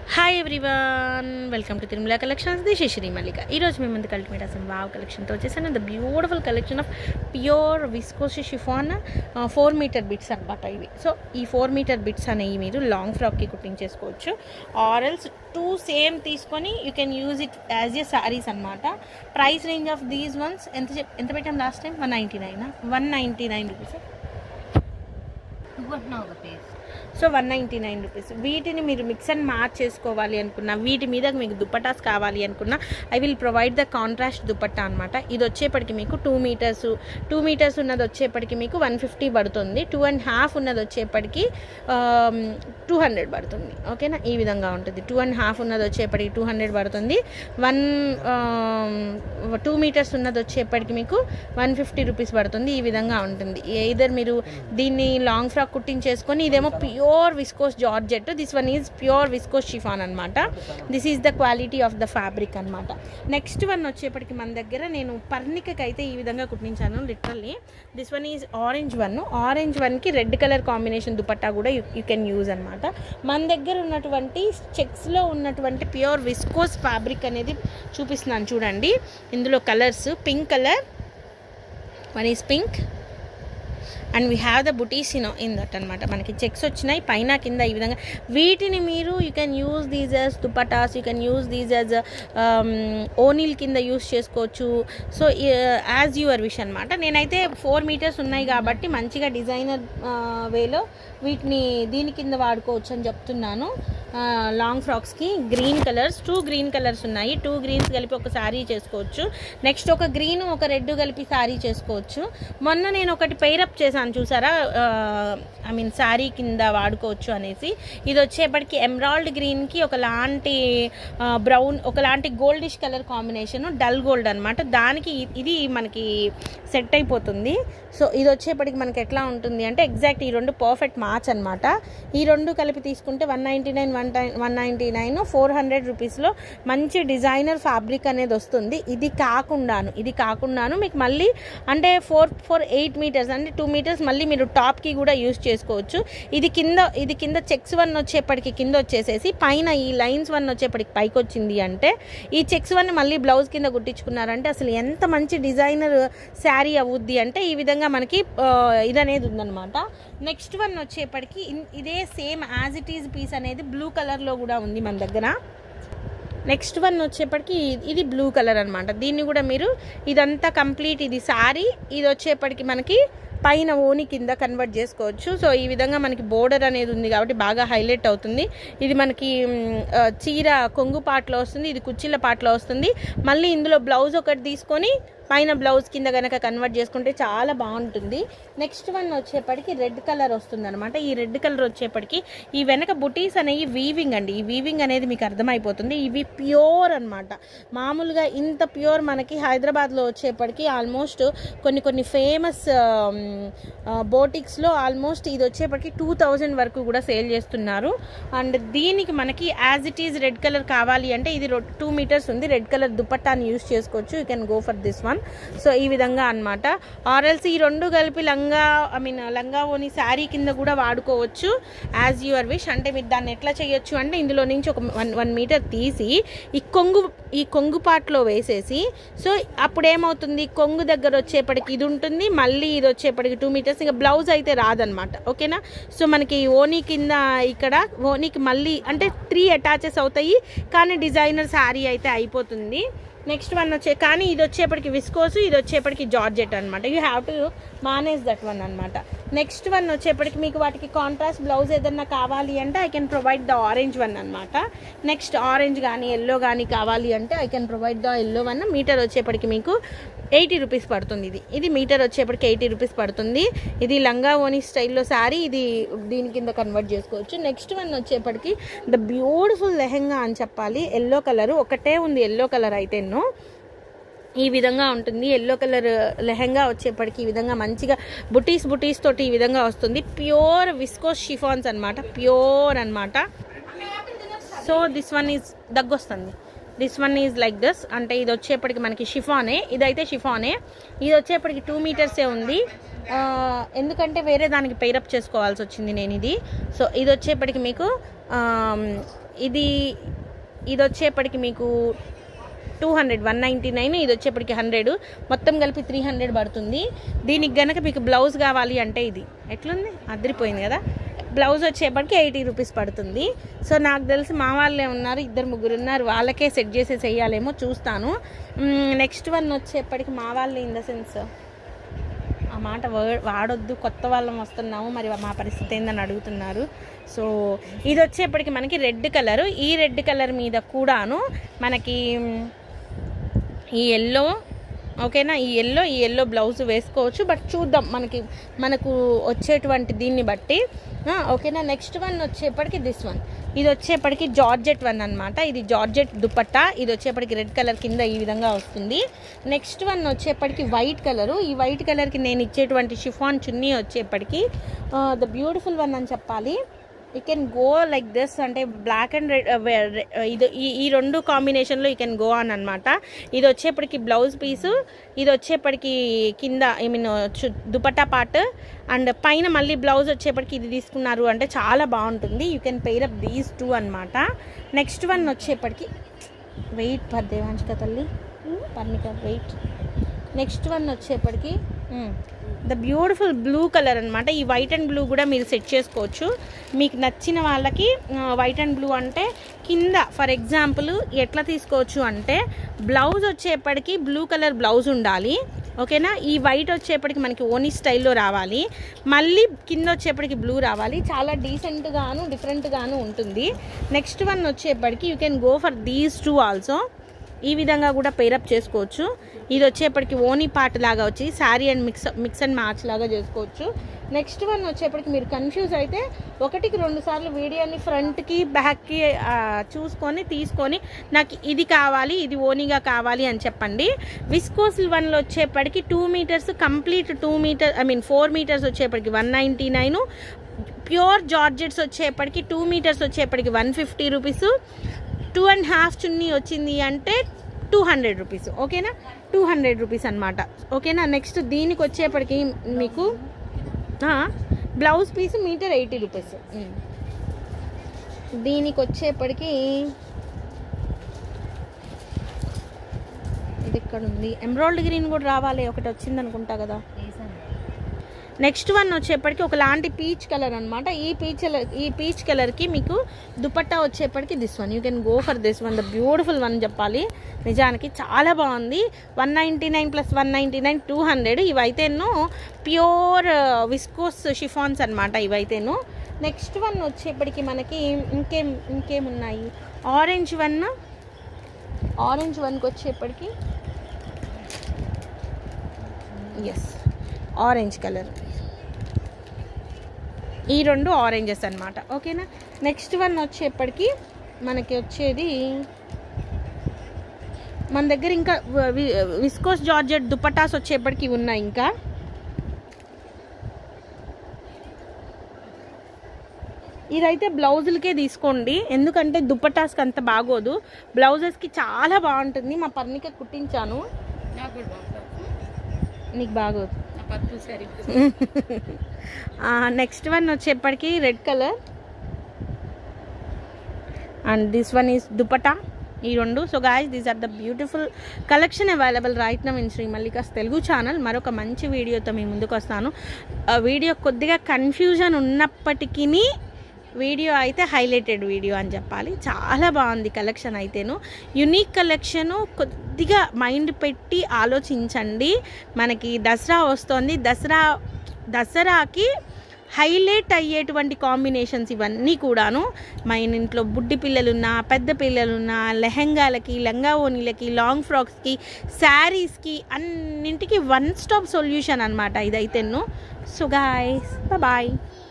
hi everyone welcome to Tirumala collections this is Shri Mallika ఈరోజు మేము ముందు కల్టిమేట్ అసలు వావ్ కలెక్షన్తో వచ్చేసాను the beautiful collection of pure viscose chiffon four meter bits అనమాట ఇవి సో ఈ ఫోర్ మీటర్ బిట్స్ అనేవి మీరు లాంగ్ ఫ్రాక్కి కుట్టింగ్ చేసుకోవచ్చు ఆరల్స్ టూ సేమ్ తీసుకొని you can use it as a sarees అనమాట price range of these ones ఎంత చెప్ ఎంత పెట్టాం last time one ninety nine one ninety nine rupees నువ్వు ఒక piece so one ninety nine rupees వీటిని మీరు మిక్స్ అండ్ మ్యాచ్ చేసుకోవాలి అనుకున్నా వీటి మీద మీకు దుప్పటాస్ కావాలి అనుకున్నా I will provide the contrast dupatta అనమాట ఇది వచ్చేప్పటికి మీకు టూ మీటర్స్ టూ మీటర్స్ ఉన్నది వచ్చేప్పటికి మీకు వన్ ఫిఫ్టీ పడుతుంది టూ అండ్ హాఫ్ ఉన్నది వచ్చేప్పటికి టూ హండ్రెడ్ పడుతుంది ఓకేనా ఈ విధంగా ఉంటుంది టూ అండ్ హాఫ్ ఉన్నది వచ్చేప్పటికి టూ హండ్రెడ్ పడుతుంది వన్ టూ మీటర్స్ ఉన్నది వచ్చేప్పటికి మీకు వన్ ఫిఫ్టీ రూపీస్ పడుతుంది ఈ విధంగా ఉంటుంది ఇదర్ మీరు దీన్ని లాంగ్ ఫ్రాక్ కుట్టించేసుకొని ఇదేమో pure viscose georgette this one is pure viscose chiffon అనమాట this is the quality of the fabric అనమాట నెక్స్ట్ వన్ వచ్చేప్పటికి మన దగ్గర నేను పర్ణికకి అయితే ఈ విధంగా కుట్టించాను literally this one is orange one orange వన్కి రెడ్ కలర్ కాంబినేషన్ దుపట్టా కూడా యూ కెన్ యూజ్ అనమాట మన దగ్గర ఉన్నటువంటి చెక్స్లో ఉన్నటువంటి ప్యూర్ విస్కోస్ ఫ్యాబ్రిక్ అనేది చూపిస్తున్నాను చూడండి ఇందులో colours pink colour one is pink and we have the బుటీస్ ఇన్ ఇన్ దట్ అనమాట మనకి చెక్స్ వచ్చినాయి పైన కింద ఈ విధంగా వీటిని మీరు you can use these as dupattas you can use these as ఓనీల్ కింద యూస్ చేసుకోవచ్చు సో యాజ్ యువర్ విష్ అనమాట నేనైతే ఫోర్ మీటర్స్ ఉన్నాయి కాబట్టి మంచిగా డిజైనర్ వేలో వీటిని దీని కింద వాడుకోవచ్చు అని చెప్తున్నాను లాంగ్ ఫ్రాక్స్కి green colours two green colours ఉన్నాయి టూ గ్రీన్స్ కలిపి ఒక శారీ చేసుకోవచ్చు నెక్స్ట్ ఒక గ్రీన్ ఒక రెడ్ కలిపి శారీ చేసుకోవచ్చు మొన్న నేను ఒకటి పెయిరప్ చేశాను చూసారా ఐ మీన్ శారీ కింద వాడుకోవచ్చు అనేసి ఇది వచ్చేప్పటికి ఎమరాల్డ్ గ్రీన్కి ఒకలాంటి బ్రౌన్ ఒకలాంటి goldish colour combination dull gold అనమాట దానికి ఇది మనకి సెట్ అయిపోతుంది సో ఇది వచ్చేప్పటికి మనకి ఎట్లా ఉంటుంది అంటే ఎగ్జాక్ట్ ఈ రెండు పర్ఫెక్ట్ మ్యాచ్ అనమాట ఈ రెండు కలిపి తీసుకుంటే one ninety nine one one ninety nine four hundred రూపీస్లో మంచి డిజైనర్ ఫ్యాబ్రిక్ అనేది వస్తుంది ఇది కాకుండాను ఇది కాకుండాను మీకు మళ్ళీ అంటే ఫోర్ ఫోర్ ఎయిట్ మీటర్స్ అంటే టూ మీటర్స్ మళ్ళీ మీరు టాప్కి కూడా యూస్ చేసుకోవచ్చు ఇది కింద ఇది కింద చెక్స్ వన్ వచ్చేప్పటికి కింద వచ్చేసేసి పైన ఈ లైన్స్ వన్ వచ్చేప్పటికి పైకి వచ్చింది అంటే ఈ చెక్స్ వన్ మళ్ళీ బ్లౌజ్ కింద కుట్టించుకున్నారంటే అసలు ఎంత మంచి డిజైనర్ శారీ అవుద్ది అంటే ఈ విధంగా మనకి ఇది అనేది ఉందన్నమాట నెక్స్ట్ వన్ వచ్చేప్పటికి ఇదే same as it is piece అనేది బ్లూ కలర్లో కూడా ఉంది మన దగ్గర నెక్స్ట్ వన్ వచ్చేప్పటికి ఇది బ్లూ కలర్ అనమాట దీన్ని కూడా మీరు ఇదంతా కంప్లీట్ ఇది శారీ ఇది వచ్చేప్పటికి మనకి పైన ఓని కింద కన్వర్ట్ చేసుకోవచ్చు సో ఈ విధంగా మనకి బోర్డర్ అనేది ఉంది కాబట్టి బాగా హైలైట్ అవుతుంది ఇది మనకి చీర కొంగు పాటలో వస్తుంది ఇది కుర్చీల పాటలో వస్తుంది మళ్ళీ ఇందులో బ్లౌజ్ ఒకటి తీసుకొని పైన బ్లౌజ్ కింద కనుక కన్వర్ట్ చేసుకుంటే చాలా బాగుంటుంది నెక్స్ట్ వన్ వచ్చేప్పటికి రెడ్ కలర్ వస్తుంది అనమాట ఈ రెడ్ కలర్ వచ్చేప్పటికి ఈ వెనక బుటీస్ అనేవి వీవింగ్ అండి ఈ వీవింగ్ అనేది మీకు అర్థమైపోతుంది ఇవి ప్యూర్ అనమాట మామూలుగా ఇంత ప్యూర్ మనకి హైదరాబాద్లో వచ్చేప్పటికి ఆల్మోస్ట్ కొన్ని కొన్ని ఫేమస్ బోటిక్స్లో ఆల్మోస్ట్ ఇది వచ్చేప్పటికి టూ థౌజండ్ వరకు కూడా సేల్ చేస్తున్నారు అండ్ దీనికి మనకి as it is red colour కావాలి అంటే ఇది టూ మీటర్స్ ఉంది రెడ్ కలర్ దుపట్టాని యూస్ చేసుకోవచ్చు you can go for this one so ఈ విధంగా అనమాట ఆర్ఎల్స్ ఈ రెండు కలిపి లంగా ఐ మీన్ లంగా ఓని శారీ కింద కూడా వాడుకోవచ్చు యాజ్ యువర్ విష్ అంటే మీరు దాన్ని ఎట్లా చేయొచ్చు అంటే ఇందులో నుంచి ఒక వన్ వన్ మీటర్ తీసి ఈ కొంగు ఈ కొంగు పాటలో వేసేసి సో అప్పుడు ఏమవుతుంది కొంగు దగ్గర వచ్చేప్పటికి ఇది ఉంటుంది మళ్ళీ ఇది వచ్చేప్పటికి టూ మీటర్స్ ఇంకా బ్లౌజ్ అయితే రాదనమాట ఓకేనా సో మనకి ఓనీ కింద ఇక్కడ ఓనీకి మళ్ళీ అంటే త్రీ అటాచెస్ అవుతాయి కానీ డిజైనర్ శారీ అయితే అయిపోతుంది నెక్స్ట్ వన్ వచ్చే కానీ ఇది వచ్చేప్పటికి విస్కోస్ ఇది వచ్చేప్పటికి జార్జెట్ అనమాట you have to manage that one అనమాట నెక్స్ట్ వన్ వచ్చేప్పటికి మీకు వాటికి కాంట్రాస్ట్ బ్లౌజ్ ఏదన్నా కావాలి అంటే I can provide the orange one అనమాట నెక్స్ట్ ఆరెంజ్ కానీ ఎల్లో కానీ కావాలి అంటే I can provide the yellow one meter వచ్చేప్పటికి మీకు ఎయిటీ రూపీస్ పడుతుంది ఇది ఇది మీటర్ వచ్చేప్పటికి ఎయిటీ రూపీస్ పడుతుంది ఇది లంగా ఓని స్టైల్లో శారీ ఇది దీని కింద కన్వర్ట్ చేసుకోవచ్చు నెక్స్ట్ వన్ వచ్చేప్పటికి ద బ్యూటిఫుల్ లెహెంగా అని చెప్పాలి ఎల్లో కలర్ ఒకటే ఉంది ఎల్లో కలర్ అయితే ఈ విధంగా ఉంటుంది ఎల్లో కలర్ లెహంగా వచ్చేప్పటికి ఈ విధంగా మంచిగా బుటీస్ బుటీస్ తోటి ఈ విధంగా వస్తుంది ప్యూర్ విస్కోస్ షిఫాన్స్ అనమాట ప్యూర్ అనమాట సో దిస్ వన్ ఈజ్ దగ్గొస్తుంది this one is like this అంటే ఇది వచ్చేప్పటికి మనకి షిఫానే ఇదైతే షిఫానే ఇది వచ్చేప్పటికి టూ మీటర్సే ఉంది ఆ, ఎందుకంటే వేరే దానికి పెయిరప్ చేసుకోవాల్సి వచ్చింది నేను ఇది సో ఇది వచ్చేప్పటికి మీకు ఇది ఇది వచ్చేప్పటికి మీకు two hundred one ninety nine ఇది వచ్చేప్పటికి హండ్రెడ్ మొత్తం కలిపి త్రీ హండ్రెడ్ పడుతుంది దీనికి గనక మీకు బ్లౌజ్ కావాలి అంటే ఇది ఎట్లుంది అదిరిపోయింది కదా బ్లౌజ్ వచ్చేప్పటికి ఎయిటీ రూపీస్ పడుతుంది సో నాకు తెలిసి మా వాళ్ళే ఉన్నారు ఇద్దరు ముగ్గురు ఉన్నారు వాళ్ళకే సెట్ చేసి చెయ్యాలేమో చూస్తాను నెక్స్ట్ వన్ వచ్చేప్పటికి మా వాళ్ళే ఇన్ ద సెన్స్ ఆ మాట వా- వాడొద్దు కొత్త వాళ్ళం వస్తున్నాము మరి మా పరిస్థితి ఏందని అడుగుతున్నారు సో ఇది వచ్చేప్పటికి మనకి రెడ్ కలర్ ఈ రెడ్ కలర్ మీద కూడాను మనకి మ్, ఈ ఎల్లో ఓకేనా ఈ ఎల్లో ఈ ఎల్లో బ్లౌజ్ వేసుకోవచ్చు బట్ చూద్దాం మనకి మనకు వచ్చేటువంటి దీన్ని బట్టి ఆ, ఓకేనా నెక్స్ట్ వన్ వచ్చేప్పటికి దిస్ వన్ ఇది వచ్చేప్పటికి జార్జెట్ వన్ అన్నమాట ఇది జార్జెట్ దుపట్టా ఇది వచ్చేప్పటికి రెడ్ కలర్ కింద ఈ విధంగా వస్తుంది నెక్స్ట్ వన్ వచ్చేప్పటికి వైట్ కలరు ఈ వైట్ కలర్కి నేను ఇచ్చేటువంటి షిఫాన్ చున్నీ వచ్చేప్పటికి ద బ్యూటిఫుల్ వన్ అని చెప్పాలి you can go like this అంటే బ్లాక్ అండ్ రెడ్ ఇది ఈ ఈ రెండు కాంబినేషన్లో యూ కెన్ గో అని అనమాట ఇది వచ్చేప్పటికి బ్లౌజ్ పీసు ఇది వచ్చేప్పటికి కింద I mean dupatta part and పైన మళ్ళీ బ్లౌజ్ వచ్చేప్పటికి ఇది తీసుకున్నారు అంటే చాలా బాగుంటుంది you can pair up these two అనమాట నెక్స్ట్ వన్ వచ్చేప్పటికి వెయిట్ పర్ దేవాంశిక తల్లి పర్ణిక వెయిట్ నెక్స్ట్ వన్ వచ్చేప్పటికి ద బ్యూటిఫుల్ బ్లూ కలర్ అనమాట ఈ వైట్ అండ్ బ్లూ కూడా మీరు సెట్ చేసుకోవచ్చు మీకు నచ్చిన వాళ్ళకి వైట్ అండ్ బ్లూ అంటే కింద ఫర్ ఎగ్జాంపుల్ ఎట్లా తీసుకోవచ్చు అంటే బ్లౌజ్ వచ్చేప్పటికి బ్లూ కలర్ బ్లౌజ్ ఉండాలి ఓకేనా ఈ వైట్ వచ్చేప్పటికి మనకి ఓనీ స్టైల్లో రావాలి మళ్ళీ కింద వచ్చేప్పటికి బ్లూ రావాలి చాలా డీసెంట్గాను డిఫరెంట్గాను ఉంటుంది నెక్స్ట్ వన్ వచ్చేప్పటికి you can go for these two also ఈ విధంగా కూడా పేరప్ చేసుకోవచ్చు ఇది వచ్చేప్పటికి ఓనీ పార్ట్ లాగా వచ్చి saree and mix mix and match లాగా చేసుకోవచ్చు నెక్స్ట్ వన్ వచ్చేప్పటికి మీరు కన్ఫ్యూజ్ అయితే ఒకటికి రెండు సార్లు వీడియోని ఫ్రంట్కి బ్యాక్కి చూసుకొని తీసుకొని నాకు ఇది కావాలి ఇది ఓనీగా కావాలి అని చెప్పండి విస్కోసిల్ వన్లో వచ్చేప్పటికి two meters complete two meter I mean four meters వచ్చేప్పటికి one ninety nine pure georgettes వచ్చేప్పటికి టూ మీటర్స్ వచ్చేప్పటికి one fifty rupees two and half chunni వచ్చింది అంటే టూ హండ్రెడ్ రూపీస్ ఓకేనా టూ హండ్రెడ్ రూపీస్ అనమాట ఓకేనా నెక్స్ట్ దీనికి వచ్చేప్పటికి మీకు blouse piece meter eighty rupees దీనికి వచ్చేప్పటికి ఇది ఇక్కడ ఉంది ఎమ్రాయిల్డ్ గ్రీన్ కూడా రావాలి ఒకటి వచ్చింది అనుకుంటా కదా నెక్స్ట్ వన్ వచ్చేప్పటికి ఒకలాంటి పీచ్ కలర్ అనమాట ఈ పీచ్ కలర్ ఈ పీచ్ కలర్కి మీకు దుపట్టా వచ్చేప్పటికి this one you can go for this one the beautiful one చెప్పాలి నిజానికి చాలా బాగుంది one ninety nine plus one ninety nine two hundred ఇవైతేను ప్యూర్ విస్కోస్ షిఫాన్స్ అనమాట ఇవైతేను నెక్స్ట్ వన్ వచ్చేప్పటికి మనకి ఇంకేం ఇంకేమున్నాయి ఆరెంజ్ వన్ ఆరెంజ్ వన్కి వచ్చేప్పటికి ఎస్ ఆరెంజ్ కలర్ ఈ రెండు ఆరెంజెస్ అన్నమాట ఓకేనా నెక్స్ట్ వన్ వచ్చేప్పటికి మనకి వచ్చేది మన దగ్గర ఇంకా వి- వి- విస్కోస్ జార్జెట్ దుపటాస్ వచ్చేప్పటికి ఉన్నాయి ఇంకా ఇదైతే బ్లౌజులకే తీసుకోండి ఎందుకంటే దుపటాస్కి అంత బాగోదు బ్లౌజెస్కి చాలా బాగుంటుంది మా పర్ణిక కుట్టించాను నీకు బాగోదు నెక్స్ట్ వన్ వచ్చేప్పటికి red colour and this one is dupatta ఈ రెండు so guys these are the beautiful collection available right now in Shri మల్లికాస్ తెలుగు ఛానల్ మరొక మంచి వీడియోతో మీ ముందుకు వస్తాను ఆ వీడియో కొద్దిగా కన్ఫ్యూజన్ ఉన్నప్పటికీ వీడియో అయితే హైలైటెడ్ వీడియో అని చెప్పాలి చాలా బాగుంది కలెక్షన్ అయితేను యునిక్ కలెక్షను కొద్దిగా మైండ్ పెట్టి ఆలోచించండి మనకి దసరా వస్తుంది దసరా దసరాకి హైలైట్ అయ్యేటువంటి కాంబినేషన్స్ ఇవన్నీ కూడాను మా ఇంట్లో బుడ్డి పిల్లలున్నా పెద్ద పిల్లలున్నా లెహంగాలకి లంగా ఓనీలకి లాంగ్ ఫ్రాక్స్కి శారీస్కి అన్నింటికి వన్ స్టాప్ సొల్యూషన్ అనమాట ఇదైతేను సో గాయస్ బాయ్